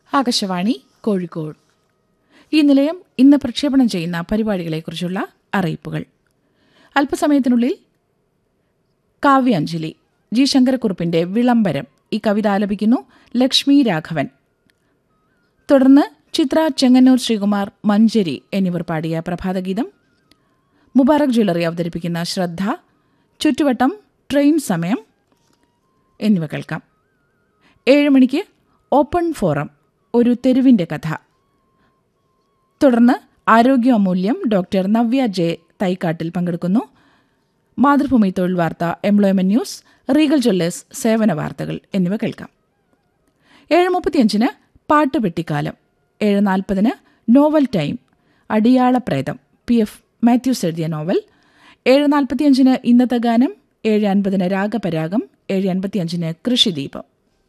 ആകാശവാണി കോഴിക്കോട് ഈ നിലയം ഇന്ന് പ്രക്ഷേപണം ചെയ്യുന്ന പരിപാടികളെക്കുറിച്ചുള്ള അറിയിപ്പുകൾ അല്പസമയത്തിനുള്ളിൽ കാവ്യാഞ്ജലി ജി ശങ്കരക്കുറുപ്പിന്റെ വിളംബരം ഈ കവിത ആലപിക്കുന്നു ലക്ഷ്മി രാഘവൻ തുടർന്ന് ചിത്ര ചെങ്ങന്നൂർ ശ്രീകുമാർ മഞ്ചരി എന്നിവർ പാടിയ പ്രഭാതഗീതം മുബാറക് ജ്വല്ലറി അവതരിപ്പിക്കുന്ന ശ്രദ്ധ ചുറ്റുവട്ടം ട്രെയിൻ സമയം എന്നിവ കേൾക്കാം ഏഴ് മണിക്ക് ഓപ്പൺ ഫോറം ഒരു തെരുവിൻ്റെ കഥ തുടർന്ന് ആരോഗ്യ അമൂല്യം ഡോക്ടർ നവ്യ ജെ തൈക്കാട്ടിൽ പങ്കെടുക്കുന്നു മാതൃഭൂമി തൊഴിൽ വാർത്ത എംപ്ലോയ്മെന്റ് ന്യൂസ് റീഗൽ ജ്വല്ലേഴ്സ് സേവന വാർത്തകൾ എന്നിവ കേൾക്കാം ഏഴ് മുപ്പത്തിയഞ്ചിന് പാട്ട് പെട്ടിക്കാലം ഏഴ് നാൽപ്പതിന് നോവൽ ടൈം അടിയാള പ്രേതം പി എഫ് മാത്യൂസ് എഴുതിയ നോവൽ ഏഴ് നാൽപ്പത്തിയഞ്ചിന് ഇന്നത്തെ ഗാനം ഏഴ് അൻപതിന് രാഗപരാഗം ഏഴ് അൻപത്തിയഞ്ചിന് കൃഷിദീപം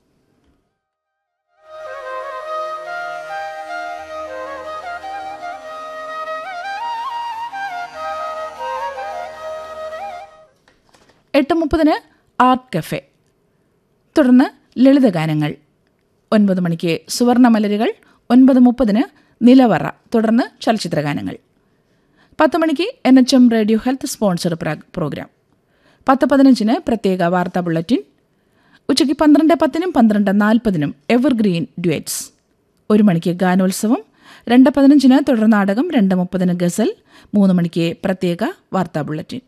എട്ട് മുപ്പതിന് ആർട്ട് കഫെ തുടർന്ന് ലളിതഗാനങ്ങൾ ഒൻപത് മണിക്ക് സുവർണമലരുകൾ ഒൻപത് മുപ്പതിന് നിലവറ തുടർന്ന് ചലച്ചിത്രഗാനങ്ങൾ പത്ത് മണിക്ക് N H M radio health sponsor programme പത്ത് പതിനഞ്ചിന് പ്രത്യേക വാർത്താ ബുള്ളറ്റിൻ ഉച്ചയ്ക്ക് പന്ത്രണ്ട് പത്തിനും പന്ത്രണ്ട് നാൽപ്പതിനും എവർഗ്രീൻ ഡ്യുവറ്റ്സ് ഒരു മണിക്ക് ഗാനോത്സവം രണ്ട് പതിനഞ്ചിന് തുടർനാടകം രണ്ട് മുപ്പതിന് ഗസൽ മൂന്ന് മണിക്ക് പ്രത്യേക വാർത്താ ബുള്ളറ്റിൻ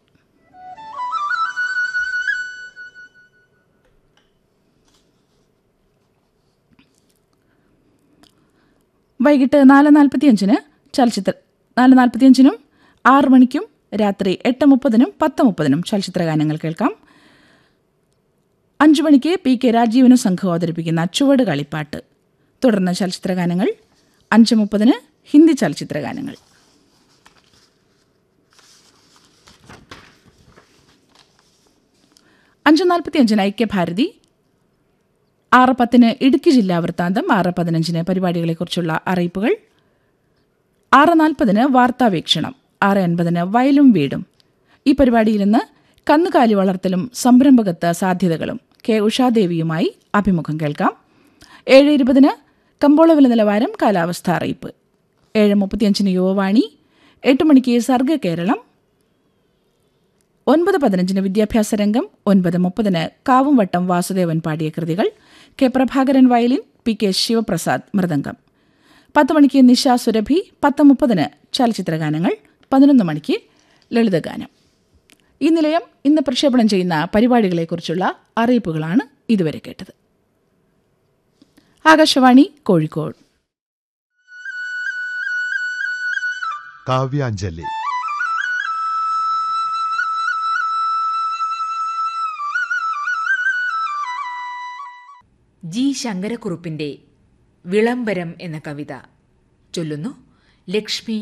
വൈകിട്ട് നാല് നാൽപ്പത്തിയഞ്ചിന് ചലച്ചിത്ര നാല് നാൽപ്പത്തിയഞ്ചിനും ആറ് മണിക്കും രാത്രി എട്ട് മുപ്പതിനും പത്ത് മുപ്പതിനും ചലച്ചിത്രഗാനങ്ങൾ കേൾക്കാം അഞ്ചു മണിക്ക് പി കെ രാജീവനും സംഘം അവതരിപ്പിക്കുന്ന ചുവട് കളിപ്പാട്ട് തുടർന്ന് ചലച്ചിത്രഗാനങ്ങൾ അഞ്ച് മുപ്പതിന് ഹിന്ദി ചലച്ചിത്രഗാനങ്ങൾ അഞ്ച് നാൽപ്പത്തിയഞ്ചിന് ഐക്യഭാരതി ആറ് പത്തിന് ഇടുക്കി ജില്ലാ വൃത്താന്തം ആറ് പതിനഞ്ചിന് പരിപാടികളെക്കുറിച്ചുള്ള അറിയിപ്പുകൾ ആറ് നാൽപ്പതിന് വാർത്താവീക്ഷണം ആറ് അൻപതിന് വയലും വീടും ഈ പരിപാടിയിൽ നിന്ന് കന്നുകാലി വളർത്തലും സംരംഭകത്വ സാധ്യതകളും കെ ഉഷാദേവിയുമായി അഭിമുഖം കേൾക്കാം ഏഴ് ഇരുപതിന് കമ്പോള വില നിലവാരം കാലാവസ്ഥ അറിയിപ്പ് ഏഴ് മുപ്പത്തിയഞ്ചിന് യുവവാണി എട്ട് മണിക്ക് സർഗ കേരളം ഒൻപത് പതിനഞ്ചിന് വിദ്യാഭ്യാസ രംഗം ഒൻപത് മുപ്പതിന് കാവുംവട്ടം വാസുദേവൻ പാടിയ കൃതികൾ K Prabhakaran violin P K Sivaprasad mridangam പത്ത് മണിക്ക് നിശ സുരഭി പത്ത് മുപ്പതിന് ചലച്ചിത്രഗാനങ്ങൾ പതിനൊന്ന് മണിക്ക് ലളിതഗാനം ഈ നിലയം ഇന്ന് പ്രക്ഷേപണം ചെയ്യുന്ന പരിപാടികളെക്കുറിച്ചുള്ള അറിയിപ്പുകളാണ് ഇതുവരെ കേട്ടത് ആകാശവാണി കോഴിക്കോട് കാവ്യാഞ്ജലി ജി ശങ്കരക്കുറുപ്പിന്റെ വിളംബരം എന്ന കവിത ചൊല്ലുന്നു ലക്ഷ്മി